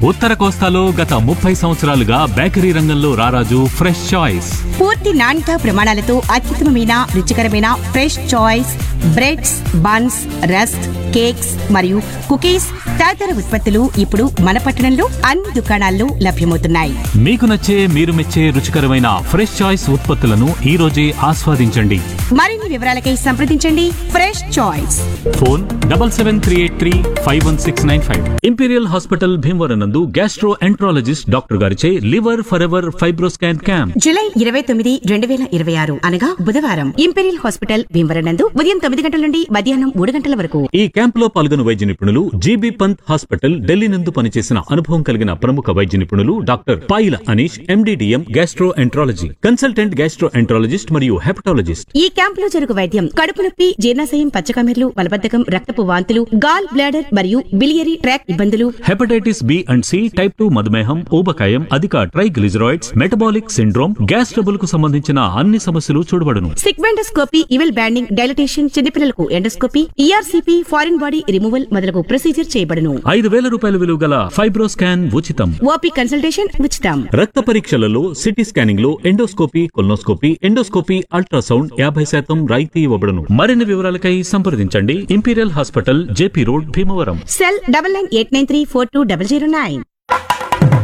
ఉత్తర కోస్తాలో గత ముప్పై సంవత్సరాలుగా బేకరీ రంగంలో రారాజు ఫ్రెష్ చాయిస్ పూర్తి నాణ్యత ప్రమాణాలతో అత్యుత్తమమైన రుచికరమైన fresh choice breads buns rusk cakes మరియు కుకీస్ తదితర ఉత్పత్తులు ఇప్పుడు మన పట్టణంలో అన్ని దుకాణాల్లో లభ్యమవుతున్నాయి మీకు నచ్చే మీరు మెచ్చే రుచికరమైన ఫ్రెష్ చాయిస్ ఉత్పత్తులను ఈ రోజే ఆస్వాదించండి మరిన్ని వివరాలకై సంప్రదించండి fresh choice phone double seven three eight three five one six nine five imperial hospital Bhimavaram నందు గ్యాస్ట్రో ఎంట్రాలజిస్ట్ డాక్టర్ గారిచే liver forever fibroscan camp July ఇరవై తొమ్మిది రెండు వేల ఇరవై ఆరు అనగా బుధవారం ఇంపెరియల్ హాస్పిటల్ భీమవరం నందు ఉదయం తొమ్మిది గంటల నుండి మధ్యాహ్నం మూడు గంటల వరకు ఈ క్యాంప్ లో పాల్గొన్న వైద్య నిపుణులు జీబీ పంత్ హాస్పిటల్ ఢిల్లీ నందు పనిచేసిన అనుభవం కలిగిన ప్రముఖ వైద్య నిపుణులు doctor Paila Anish MD DM gastroenterology consultant gastroenterologist మరియు హెపటాలజిస్ట్ ఈ క్యాంప్ లో జరుగు వైద్యం కడుపు నొప్పి జీర్ణాశయం పచ్చకమెర్లు మలబద్ధకం రక్తపు వాంతులు గాల్ బ్లాడర్ మరియు బిలియరీ ట్రాక్ ఇబ్బందులు hepatitis B and C type two మధుమేహం ఊబకాయం అధిక triglycerides metabolic syndrome gas trouble కు సంబంధించిన అన్ని సమస్యలు చూడబడును సిగ్మెండోస్కోపీ ఇవెల్ బ్యాండింగ్ డైలటేషన్ చిన్నపిల్లలకు endoscopy ERCP foreign body removal మొదలగు ప్రొసీజర్ చేయబడును ఐదు వేల రూపాయల విలువ గల ఫైబ్రోస్కాన్ ఉచితం ఓపీ కన్సల్టేషన్ ఉచితం రక్త పరీక్షలలో సిటీ స్కానింగ్ లో ఎండోస్కోపీ కొల్నోస్కోపీ ఎండోస్కోపీ అల్ట్రాసౌండ్ యాభై శాతం రాయితీ ఇవ్వబడును మరిన్ని వివరాలకై సంప్రదించండి imperial hospital JP road Bhimavaram cell double nine eight nine three four two double zero nine